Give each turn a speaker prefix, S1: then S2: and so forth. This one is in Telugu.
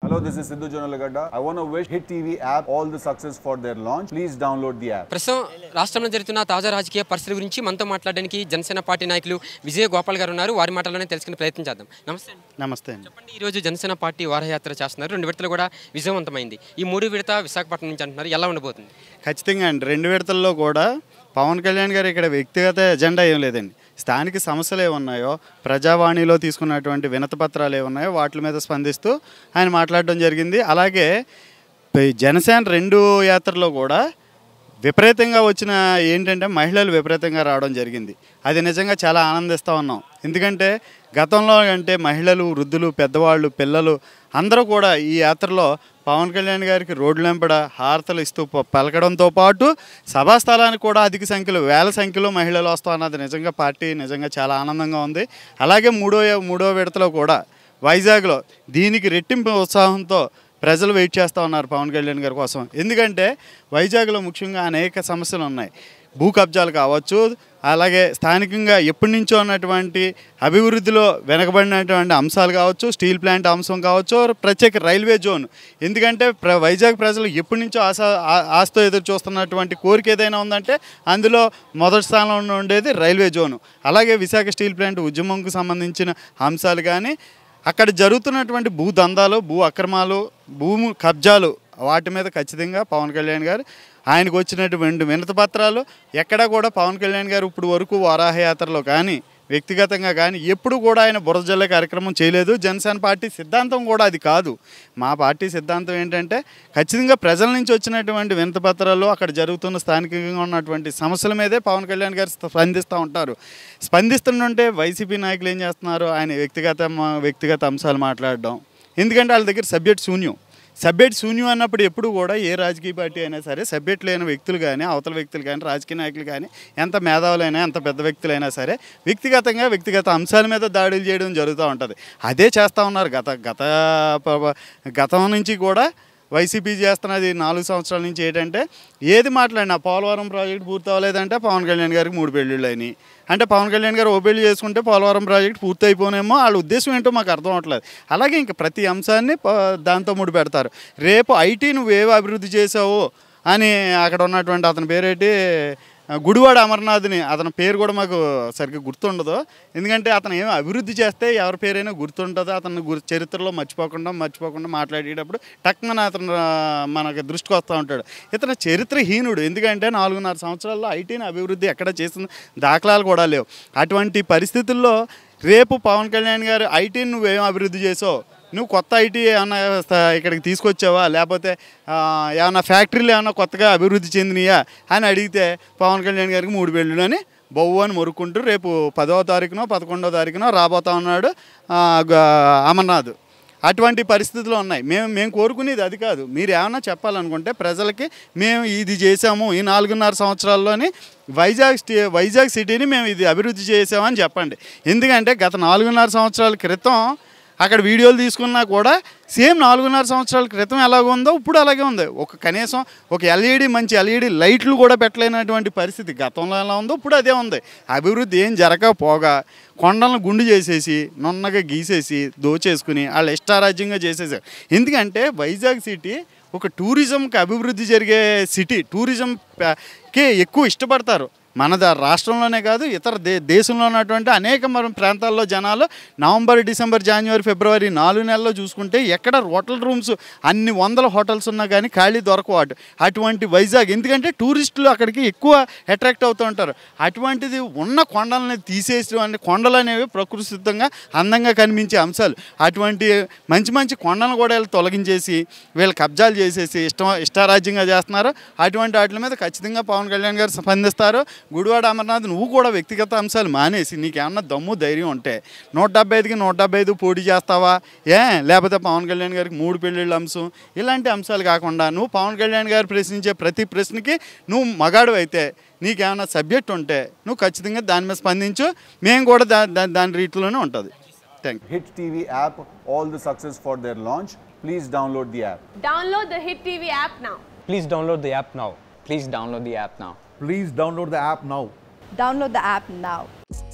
S1: Hello, this is Sidhu Jonalagada. I want to wish Hit TV app all the success for their launch. Please download the app.
S2: ప్రస్తుతం రాష్ట్రంలో జరుగుతున్న తాజా రాజకీయ పరిస్థితుల గురించి మనతో మాట్లాడడానికి జనసేన పార్టీ నాయకులు విజయ గోపాల్ గారు ఉన్నారు వారి మాటల్లోనే తెలుసుకునే ప్రయత్నం చేద్దాం నమస్తే అండి.
S3: నమస్తే అండి
S2: చెప్పండి ఈ రోజు జనసేన పార్టీ వారయాత్ర చేస్తున్నారు రెండు విడతలు కూడా విజయవంతమైంది ఈ మూడు విడత విశాఖపట్నం నుంచి అంటున్నారు ఎలా ఉండబోతుంది
S3: ఖచ్చితంగా అండి రెండు విడతల్లో కూడా పవన్ కళ్యాణ్ గారు ఇక్కడ వ్యక్తిగత ఎజెండా ఏం లేదండి స్థానిక సమస్యలు ఏమున్నాయో ప్రజావాణిలో తీసుకున్నటువంటి వినతి పత్రాలు ఏమున్నాయో వాటి మీద స్పందిస్తూ ఆయన మాట్లాడడం జరిగింది అలాగే పై- జనసేన రెండు యాత్రలో కూడా విపరీతంగా వచ్చిన ఏంటంటే మహిళలు విపరీతంగా రావడం జరిగింది అది నిజంగా చాలా ఆనందిస్తూ ఉన్నాం ఎందుకంటే గతంలో అంటే మహిళలు వృద్ధులు పెద్దవాళ్ళు పిల్లలు అందరూ కూడా ఈ యాత్రలో పవన్ కళ్యాణ్ గారికి రోడ్లు వెంపడ హారతలు ఇస్తూ ప- పలకడంతో పాటు సభా స్థలానికి కూడా అధిక సంఖ్యలో వేల సంఖ్యలో మహిళలు వస్తూ అన్నది నిజంగా పార్టీ నిజంగా చాలా ఆనందంగా ఉంది అలాగే మూడో మూడో విడతలో కూడా వైజాగ్లో దీనికి రెట్టింపు ఉత్సాహంతో ప్రజలు వెయిట్ చేస్తూ ఉన్నారు పవన్ కళ్యాణ్ గారి కోసం ఎందుకంటే వైజాగ్లో ముఖ్యంగా అనేక సమస్యలు ఉన్నాయి భూ కబ్జాలు కావచ్చు అలాగే స్థానికంగా ఎప్పటి నుంచో ఉన్నటువంటి అభివృద్ధిలో వెనకబడినటువంటి అంశాలు కావచ్చు స్టీల్ ప్లాంట్ అంశం కావచ్చు ప్రత్యేక రైల్వే జోన్ ఎందుకంటే ప్ర వైజాగ్ ప్రజలు ఎప్పటి నుంచో ఆశ ఆ- ఆశతో ఎదురు చూస్తున్నటువంటి కోరిక ఏదైనా ఉందంటే అందులో మొదటి స్థానంలో ఉండేది రైల్వే జోను అలాగే విశాఖ స్టీల్ ప్లాంట్ ఉద్యమంకు సంబంధించిన అంశాలు కానీ అక్కడ జరుగుతున్నటువంటి భూ దందాలు భూ అక్రమాలు భూము కబ్జాలు వాటి మీద ఖచ్చితంగా పవన్ కళ్యాణ్ గారు ఆయనకు వచ్చినటువంటి వినతి పత్రాలు ఎక్కడా కూడా పవన్ కళ్యాణ్ గారు ఇప్పుడు వరకు వారాహయాత్రలో కానీ వ్యక్తిగతంగా కానీ ఎప్పుడు కూడా ఆయన బురద జల్లే కార్యక్రమం చేయలేదు జనసేన పార్టీ సిద్ధాంతం కూడా అది కాదు మా పార్టీ సిద్ధాంతం ఏంటంటే ఖచ్చితంగా ప్రజల నుంచి వచ్చినటువంటి వినతి పత్రాలు అక్కడ జరుగుతున్న స్థానికంగా ఉన్నటువంటి సమస్యల మీదే పవన్ కళ్యాణ్ గారు స్పందిస్తూ ఉంటారు స్పందిస్తుంటే వైసీపీ నాయకులు ఏం చేస్తున్నారు ఆయన వ్యక్తిగత వ్యక్తిగత అంశాలు మాట్లాడడం ఎందుకంటే వాళ్ళ దగ్గర సబ్జెక్ట్ శూన్యం సబ్జెక్ట్ శూన్యం అన్నప్పుడు ఎప్పుడు కూడా ఏ రాజకీయ పార్టీ అయినా సరే సబ్జెక్ట్ లేని వ్యక్తులు కానీ అవతల వ్యక్తులు కానీ రాజకీయ నాయకులు కానీ ఎంత మేధావులైనా ఎంత పెద్ద వ్యక్తులైనా సరే వ్యక్తిగతంగా వ్యక్తిగత అంశాల మీద దాడులు చేయడం జరుగుతూ ఉంటుంది అదే చేస్తూ ఉన్నారు గత గత ప- గతం నుంచి కూడా వైసీపీ చేస్తున్నది నాలుగు సంవత్సరాల నుంచి ఏంటంటే ఏది మాట్లాడినా పోలవరం ప్రాజెక్ట్ పూర్తి అవ్వలేదంటే పవన్ కళ్యాణ్ గారికి మూడు పెళ్ళిళ్ళు అయినాయి అంటే పవన్ కళ్యాణ్ గారు ఓ పెళ్లి చేసుకుంటే పోలవరం ప్రాజెక్ట్ పూర్తి అయిపోనేమో వాళ్ళ ఉద్దేశం ఏంటో మాకు అర్థం అవట్లేదు అలాగే ఇంకా ప్రతి అంశాన్ని ప- దాంతో ముడి పెడతారు రేపు ఐటీ నువ్వేవి అభివృద్ధి చేసావు అని అక్కడ ఉన్నటువంటి అతని పేరేంటి గుడివాడ అమర్నాథ్ని అతని పేరు కూడా మాకు సరిగ్గా గుర్తుండదు ఎందుకంటే అతను ఏమో అభివృద్ధి చేస్తే ఎవరి పేరైనా గుర్తుంటుందో అతను గుర్ చరిత్రలో మర్చిపోకుండా మర్చిపోకుండా మాట్లాడేటప్పుడు టక్మన అతను ఆ, మనకి దృష్టికి వస్తూ ఉంటాడు ఇతను చరిత్రహీనుడు ఎందుకంటే నాలుగున్నర సంవత్సరాల్లో ఐటీని అభివృద్ధి ఎక్కడ చేసిన దాఖలాలు కూడా లేవు అటువంటి పరిస్థితుల్లో రేపు పవన్ కళ్యాణ్ గారు ఐటీని నువ్వేం అభివృద్ధి చేసావు నువ్వు కొత్త ఐటీ ఏమన్నా స్థ- ఇక్కడికి తీసుకొచ్చావా లేకపోతే ఆ, ఏమన్నా ఫ్యాక్టరీలు ఏమన్నా కొత్తగా అభివృద్ధి చెందినయా అని అడిగితే పవన్ కళ్యాణ్ గారికి మూడు పెళ్ళిళ్ళు అని బొవ్వు అని మొరుక్కుంటూ రేపు పదవ తారీఖునో పదకొండవ తారీఖునో రాబోతా ఉన్నాడు ఆ, గ- అమర్నాథ్ అటువంటి పరిస్థితులు ఉన్నాయి మేము మేము కోరుకునేది అది కాదు మీరు ఏమన్నా చెప్పాలనుకుంటే ప్రజలకి మేము ఇది చేసాము ఈ నాలుగున్నర సంవత్సరాల్లోని వైజాగ్ స్టే వైజాగ్ సిటీని మేము ఇది అభివృద్ధి చేసామని చెప్పండి ఎందుకంటే గత నాలుగున్నర సంవత్సరాల క్రితం అక్కడ వీడియోలు తీసుకున్నా కూడా సేమ్ నాలుగున్నర సంవత్సరాల క్రితం ఎలాగ ఉందో ఇప్పుడు అలాగే ఉంది ఒక కనీసం ఒక ఎల్ఈడి మంచి ఎల్ఈడి లైట్లు కూడా పెట్టలేనటువంటి పరిస్థితి గతంలో ఎలా ఉందో ఇప్పుడు అదే ఉంది అభివృద్ధి ఏం జరగకపోగా కొండలను గుండు చేసేసి నున్నగా గీసేసి దోచేసుకుని వాళ్ళు ఇష్టారాజ్యంగా చేసేసారు ఎందుకంటే వైజాగ్ సిటీ ఒక టూరిజంకి అభివృద్ధి జరిగే సిటీ టూరిజం ప- కే ఎక్కువ ఇష్టపడతారు మన ద- రాష్ట్రంలోనే కాదు ఇతర దే దేశంలో ఉన్నటువంటి అనేక మరి ప్రాంతాల్లో జనాలు నవంబర్ డిసెంబర్ జనవరి ఫిబ్రవరి నాలుగు నెలల్లో చూసుకుంటే ఎక్కడ హోటల్ రూమ్స్ అన్ని వందల హోటల్స్ ఉన్నా కానీ ఖాళీ దొరకవు అటు అటువంటి వైజాగ్ ఎందుకంటే టూరిస్టులు అక్కడికి ఎక్కువ అట్రాక్ట్ అవుతూ ఉంటారు అటువంటిది ఉన్న కొండలని తీసేసి అంటే కొండలు అనేవి ప్రకృతి సిద్ధంగా అందంగా కనిపించే అంశాలు అటువంటి మంచి మంచి కొండలను కూడా వీళ్ళు తొలగించేసి వీళ్ళు కబ్జాలు చేసేసి ఇష్టం ఇష్టారాజ్యంగా చేస్తున్నారు అటువంటి వాటి మీద ఖచ్చితంగా పవన్ కళ్యాణ్ గారు స్పందిస్తారు గుడివాడ అమర్నాథ్ నువ్వు కూడా వ్యక్తిగత అంశాలు మానేసి నీకేమన్నా దమ్ము ధైర్యం ఉంటే నూట డెబ్బై ఐదుకి నూట డెబ్బై ఐదు పోటీ చేస్తావా ఏ లేకపోతే పవన్ కళ్యాణ్ గారికి మూడు పెళ్ళిళ్ళ అంశం ఇలాంటి అంశాలు కాకుండా నువ్వు పవన్ కళ్యాణ్ గారు ప్రశ్నించే ప్రతి ప్రశ్నకి నువ్వు మగాడు అయితే నీకేమైనా సబ్జెక్ట్ ఉంటే నువ్వు ఖచ్చితంగా దాని మీద స్పందించు మేము కూడా దా దా- దాని రీతిలోనే ఉంటుంది thank you
S1: Hit TV app all the success for their launch. Please download the app.
S4: Download the Hit TV app now.
S5: Please download the app now.
S6: Please download the app now.
S7: Please download the app now.
S8: Download the app now.